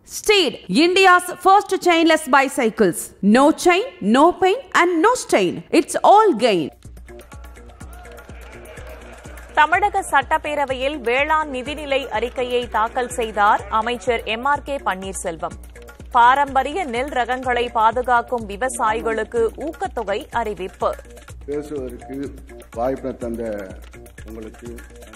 Steed, India's first chainless bicycles. No chain, no pain, and no stain. It's all gain. தமிழக சட்டப்பேரவையில் வேளாண் நிதிநிலை அறிக்கையை தாக்கல் செய்தார் அமைச்சர் எம் ஆர் கே பன்னீர்செல்வம் பாரம்பரிய நெல் ரகங்களை பாதுகாக்கும் விவசாயிகளுக்கு ஊக்கத்தொகை அறிவிப்பு பேசுவதற்கு வாய்ப்பினை தந்த உங்களுக்கு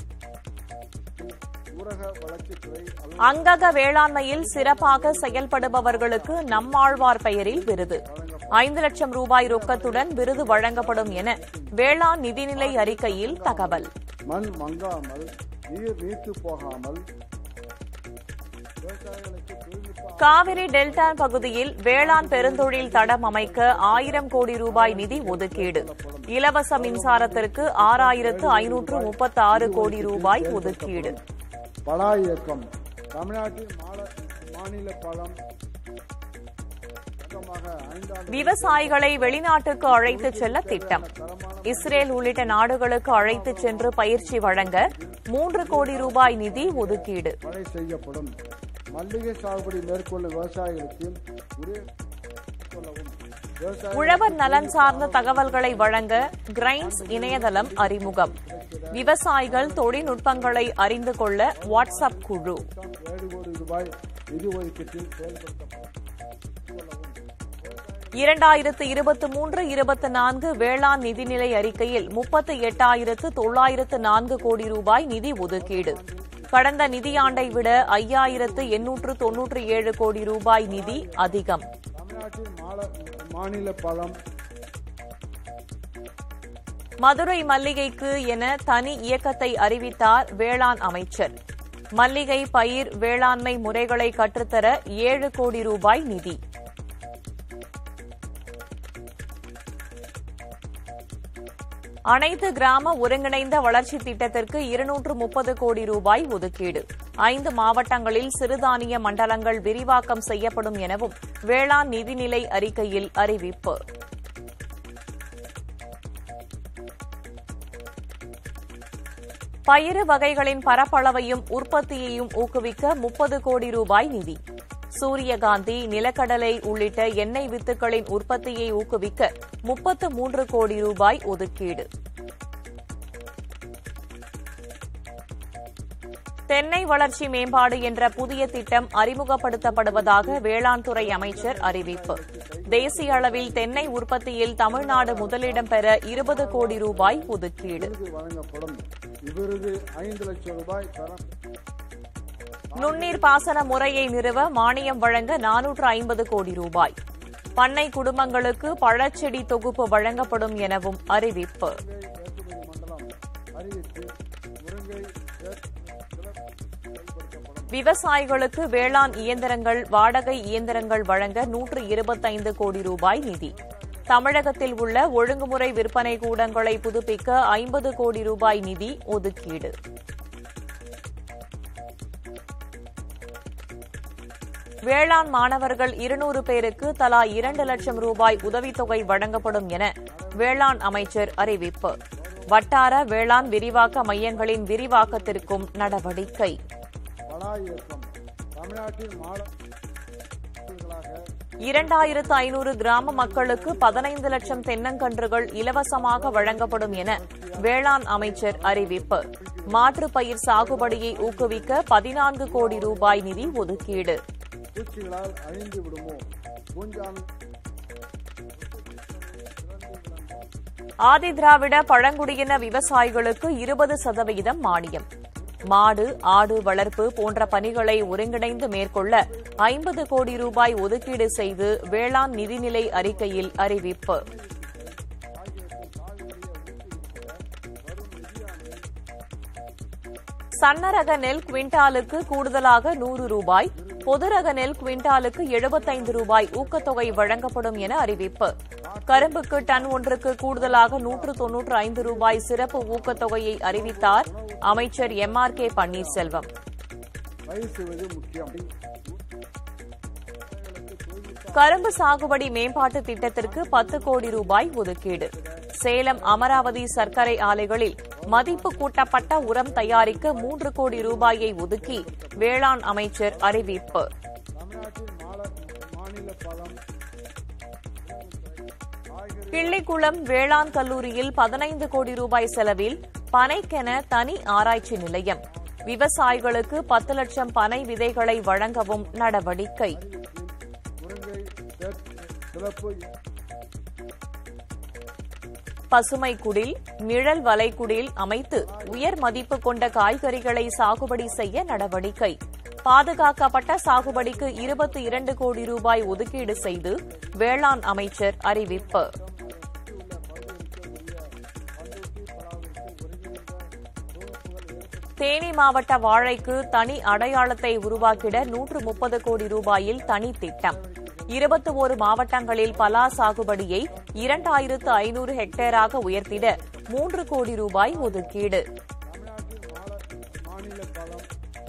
ஊரக வளர்ச்சித்துறை அலுவலர் அங்கக வேளாண்மையில் சிறப்பாக செயல்படுபவர்களுக்கு நம்மாழ்வார் பெயரில் விருது ஐந்து லட்சம் ரூபாய் ரொக்கத்துடன் விருது வழங்கப்படும் என வேளாண் நிதிநிலை அறிக்கையில் தகவல் மண் மங்காமல் நீர் நீர்த்து போகாமல் விவசாயிகளுக்கு தொழில்நுட்ப காவிரி டெல்டா பகுதியில் வேளாண் பெருந்தொழில் தடம் அமைக்க ஆயிரம் கோடி ரூபாய் நிதி ஒதுக்கீடு இலவச மின்சாரத்திற்கு ஆறாயிரத்து ஐநூற்று முப்பத்தி ஆறு கோடி ரூபாய் ஒதுக்கீடு பலா இயக்கம் தமிழ்நாட்டில் மால- மாநில பழம் மொத்தமாக ஐந்தாண்டு விவசாயிகளை வெளிநாட்டுக்கு அழைத்துச் செல்ல திட்டம் இஸ்ரேல் உள்ளிட்ட நாடுகளுக்கு அழைத்துச் சென்று பயிற்சி வழங்க மூன்று கோடி ரூபாய் நிதி ஒதுக்கீடு மழை செய்யப்படும் மல்லிகை சாகுபடி மேற்கொள்ளும் விவசாயிகளுக்கு உரிய கொள்ளவும் விவசாய உழவர் நலன் சார்ந்த தகவல்களை வழங்க கிரைன்ஸ் இணையதளம் அறிமுகம் விவசாயிகள் தொழில்நுட்பங்களை அறிந்து கொள்ள வாட்ஸ்அப் குழு ஏழு கோடி ரூபாய் நிதி ஒதுக்கீட்டில் செயல்படுத்தப்படும் இரண்டாயிரத்து இருபத்தி மூன்று இருபத்தி நான்கு வேளாண் நிதிநிலை அறிக்கையில் முப்பத்து எட்டாயிரத்து தொள்ளாயிரத்து நான்கு கோடி ரூபாய் நிதி ஒதுக்கீடு கடந்த நிதியாண்டை விட ஐயாயிரத்து எண்ணூற்று தொன்னூற்றி ஏழு கோடி ரூபாய் நிதி அதிகம் தமிழ்நாட்டில் மால- மாநில பழம் மதுரை மல்லிகைக்கு என தனி இயக்கத்தை அறிவித்தார் வேளாண் அமைச்சர் மல்லிகை பயிர் வேளாண்மை முறைகளை கற்றுத்தர ஏழு கோடி ரூபாய் நிதி அனைத்து கிராம ஒருங்கிணைந்த வளர்ச்சி திட்டத்திற்கு இருநூற்று முப்பது கோடி ரூபாய் ஒதுக்கீடு ஐந்து மாவட்டங்களில் சிறுதானிய மண்டலங்கள் விரிவாக்கம் செய்யப்படும் எனவும் வேளாண் நிதிநிலை அறிக்கையில் அறிவிப்பு பயிறு வகைகளின் பரப்பளவையும் உற்பத்தியையும் ஊக்குவிக்க முப்பது கோடி ரூபாய் நிதி சூரியகாந்தி நிலக்கடலை உள்ளிட்ட எண்ணெய் வித்துக்களின் உற்பத்தியை ஊக்குவிக்க முப்பத்து மூன்று கோடி ரூபாய் ஒதுக்கீடு தென்னை வளர்ச்சி மேம்பாடு என்ற புதிய திட்டம் அறிமுகப்படுத்தப்படுவதாக வேளாண் துறை அமைச்சர் அறிவிப்பு தேசிய அளவில் தென்னை உற்பத்தியில் தமிழ்நாடு முதலிடம் பெற இருபது கோடி ரூபாய் ஒதுக்கீடு விருது வழங்கப்படும் இவ்விருது ஐந்து லட்சம் ரூபாய் தரம் நுண்ணீர் பாசன முறையை நிறுவ மானியம் வழங்க நானூற்று ஐம்பது கோடி ரூபாய் பண்ணை குடும்பங்களுக்கு பழச்செடி தொகுப்பு வழங்கப்படும் எனவும் அறிவிப்பு ஏற்றுமதி மண்டலம் அறிவித்து முருங்கை ஏற்- சிறப்பு செயல்படுத்தப்படும் விவசாயிகளுக்கு வேளாண் இயந்திரங்கள் வாடகை இயந்திரங்கள் வழங்க நூற்று இருபத்தைந்து கோடி ரூபாய் நிதி தமிழகத்தில் உள்ள ஒழுங்குமுறை விற்பனை கூடங்களை புதுப்பிக்க ஐம்பது கோடி ரூபாய் நிதி ஒதுக்கீடு வேளாண் மாணவர்கள் இருநூறு பேருக்கு தலா இரண்டு லட்சம் ரூபாய் உதவித்தொகை வழங்கப்படும் என வேளாண் அமைச்சர் அறிவிப்பு வட்டார வேளாண் விரிவாக்க மையங்களின் விரிவாக்கத்திற்கும் நடவடிக்கை பலா இயக்கம் தமிழ்நாட்டில் மால இரண்டாயிரத்து ஐநூறு கிராம மக்களுக்கு பதினைந்து லட்சம் தென்னங்கன்றுகள் இலவசமாக வழங்கப்படும் என வேளாண் அமைச்சர் அறிவிப்பு மாற்றுப் பயிர் சாகுபடியை ஊக்குவிக்க பதினான்கு கோடி ரூபாய் நிதி ஒதுக்கீடு பூச்சிகளால் அழிந்து விடுமோ பூஞ்சான் ஆதிதிராவிட பழங்குடியின விவசாயிகளுக்கு இருபது சதவிகிதம் மானியம் மாடு ஆடு வளர்ப்பு போன்ற பணிகளை ஒருங்கிணைந்து மேற்கொள்ள ஐம்பது கோடி ரூபாய் ஒதுக்கீடு செய்து வேளாண் நிதிநிலை அறிக்கையில் அறிவிப்பு சன்னரக நெல் குவிண்டாலுக்கு கூடுதலாக நூறு ரூபாய் பொதுரக நெல் குவிண்டாலுக்கு எழுபத்தைந்து ரூபாய் ஊக்கத்தொகை வழங்கப்படும் என அறிவிப்பு கரும்புக்கு டன் ஒன்றுக்கு கூடுதலாக நூற்று தொன்னூற்று ஐந்து ரூபாய் சிறப்பு ஊக்கத்தொகையை அறிவித்தார் அமைச்சர் எம் ஆர் கே பன்னீர்செல்வம் பயிர் செய்வது முக்கியம் கரும்பு சாகுபடி மேம்பாட்டு திட்டத்திற்கு பத்து கோடி ரூபாய் ஒதுக்கீடு சேலம் அமராவதி சர்க்கரை ஆலைகளில் மதிப்பு கூட்டப்பட்ட உரம் தயாரிக்க மூன்று கோடி ரூபாயை ஒதுக்கி வேளாண் அமைச்சர் அறிவிப்பு தமிழ்நாட்டின் மால- மாநில பழம் காய்கறி கிள்ளிக்குளம் வேளாண் கல்லூரியில் பதினைந்து கோடி ரூபாய் செலவில் பனைக்கென தனி ஆராய்ச்சி நிலையம் விவசாயிகளுக்கு பத்து லட்சம் பனை விதைகளை வழங்கவும் நடவடிக்கை முருங்கை தெற்- சிறப்பு பசுமை குடில் நிழல் வலைக்குடில் அமைத்து உயர் மதிப்பு கொண்ட காய்கறிகளை சாகுபடி செய்ய நடவடிக்கை பாதுகாக்கப்பட்ட சாகுபடிக்கு இருபத்தி இரண்டு கோடி ரூபாய் ஒதுக்கீடு செய்து வேளாண் அமைச்சர் அறிவிப்பு தேனி மாவட்ட வாழைக்கு தனி அடையாளத்தை உருவாக்கிட நூற்று முப்பது கோடி ரூபாயில் தனி திட்டம் இருபத்தி ஒரு மாவட்டங்களில் பலா சாகுபடியை இரண்டாயிரத்து ஐநூறு ஹெக்டேராக உயர்த்திட மூன்று கோடி ரூபாய் ஒதுக்கீடு தமிழ்நாட்டின் மால- மாநில பழம்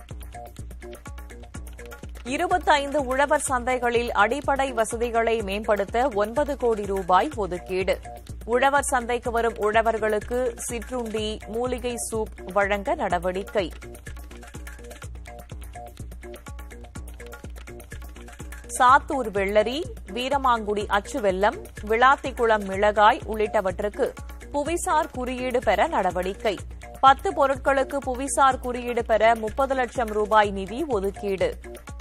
இருபத்தைந்து உழவர் சந்தைகளில் அடிப்படை வசதிகளை மேம்படுத்த ஒன்பது கோடி ரூபாய் ஒதுக்கீடு உழவர் சந்தைக்கு வரும் உழவர்களுக்கு சிற்றுண்டி மூலிகை சூப் வழங்க நடவடிக்கை சாத்தூர் வெள்ளரி வீரமாங்குடி அச்சுவெல்லம் விளாத்திக்குளம் மிளகாய் உள்ளிட்டவற்றுக்கு புவிசார் குறியீடு பெற நடவடிக்கை பத்து பொருட்களுக்கு புவிசார் குறியீடு பெற முப்பது லட்சம் ரூபாய் நிதி ஒதுக்கீடு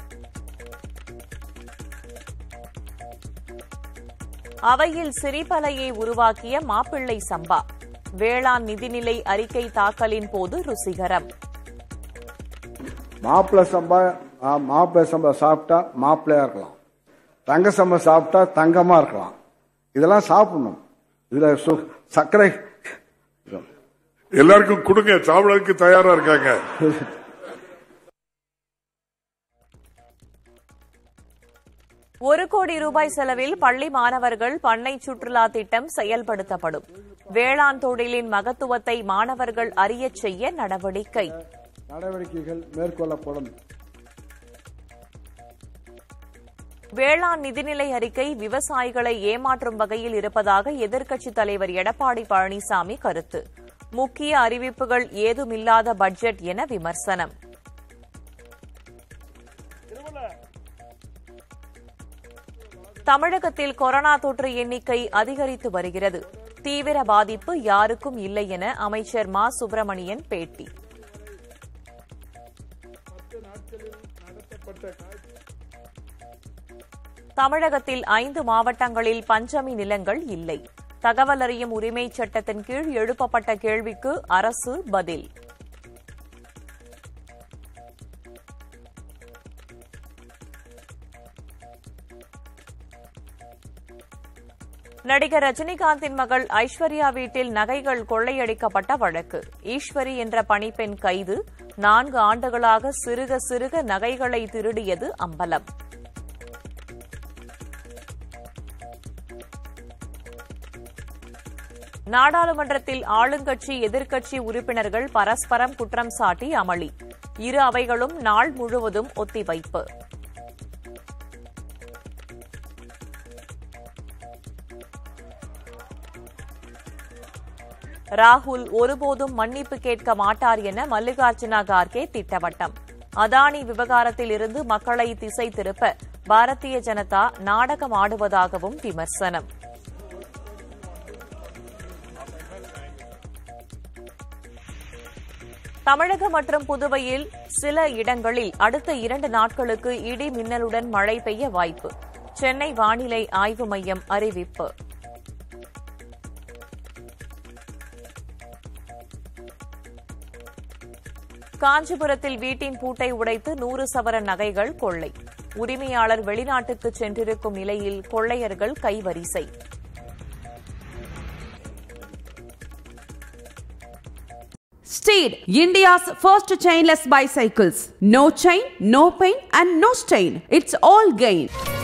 அவையில் சிரிப்பலையை உருவாக்கிய மாப்பிள்ளை சம்பா வேளாண் நிதிநிலை அறிக்கை தாக்கலின் போது ருசிகரம் மாப்பிள்ளை சம்பா ஆ, மாப்பிள்ளை சம்பா சாப்பிட்டா மாப்பிள்ளையா இருக்கலாம் தங்க சம்பா சாப்பிட்டா தங்கமா இருக்கலாம் இதெல்லாம் சாப்பிடணும் இதுல சு- சர்க்கரை எல்லாருக்கும் கொடுங்க சாப்பிடறதுக்கு தயாரா இருக்காங்க ஒரு கோடி ரூபாய் செலவில் பள்ளி மாணவர்கள் பண்ணை சுற்றுலா திட்டம் செயல்படுத்தப்படும் வேளாண் தொழிலின் மகத்துவத்தை மாணவர்கள் அறியச் செய்ய நடவடிக்கை நடவடிக்கைகள் மேற்கொள்ளப்படும் வேளாண் நிதிநிலை அறிக்கை விவசாயிகளை ஏமாற்றும் வகையில் இருப்பதாக எதிர்க்கட்சித் தலைவர் எடப்பாடி பழனிசாமி கருத்து முக்கிய அறிவிப்புகள் ஏதுமில்லாத பட்ஜெட் என விமர்சனம் தமிழகத்தில் கொரோனா தொற்று எண்ணிக்கை அதிகரித்து வருகிறது தீவிர பாதிப்பு யாருக்கும் இல்லை என அமைச்சர் மா சுப்பிரமணியன் பேட்டி தமிழகத்தில் ஐந்து மாவட்டங்களில் பஞ்சமி நிலங்கள் இல்லை தகவல் அறியும் உரிமைச் சட்டத்தின் கீழ் எழுப்பப்பட்ட கேள்விக்கு அரசு பதில் நடிகர் ரஜினிகாந்தின் மகள் ஐஸ்வர்யா வீட்டில் நகைகள் கொள்ளையடிக்கப்பட்ட வழக்கு ஈஸ்வரி என்ற பணிப்பெண் கைது நான்கு ஆண்டுகளாக சிறுக சிறுக நகைகளை திருடியது அம்பலம் நாடாளுமன்றத்தில் ஆளுங்கட்சி எதிர்க்கட்சி உறுப்பினர்கள் பரஸ்பரம் குற்றம் சாட்டி அமளி இரு அவைகளும் நாள் முழுவதும் ஒத்திவைப்பு ராகுல் ஒருபோதும் மன்னிப்பு கேட்க மாட்டார் என மல்லிகார்ஜுன கார்கே திட்டவட்டம் அதானி விவகாரத்தில் இருந்து மக்களை திசை திருப்ப பாரதிய ஜனதா நாடகம் ஆடுவதாகவும் விமர்சனம் தமிழகம் மற்றும் புதுவையில் சில இடங்களில் அடுத்த இரண்டு நாட்களுக்கு இடி மின்னலுடன் மழை பெய்ய வாய்ப்பு சென்னை வானிலை ஆய்வு மையம் அறிவிப்பு காஞ்சிபுரத்தில் வீட்டின் பூட்டை உடைத்து நூறு சவர நகைகள் கொள்ளை உரிமையாளர் வெளிநாட்டுக்கு சென்றிருக்கும் நிலையில் கொள்ளையர்கள் கைவரிசை Steed, India's first chainless bicycles. No chain, no pain, and no stain. It's all gain.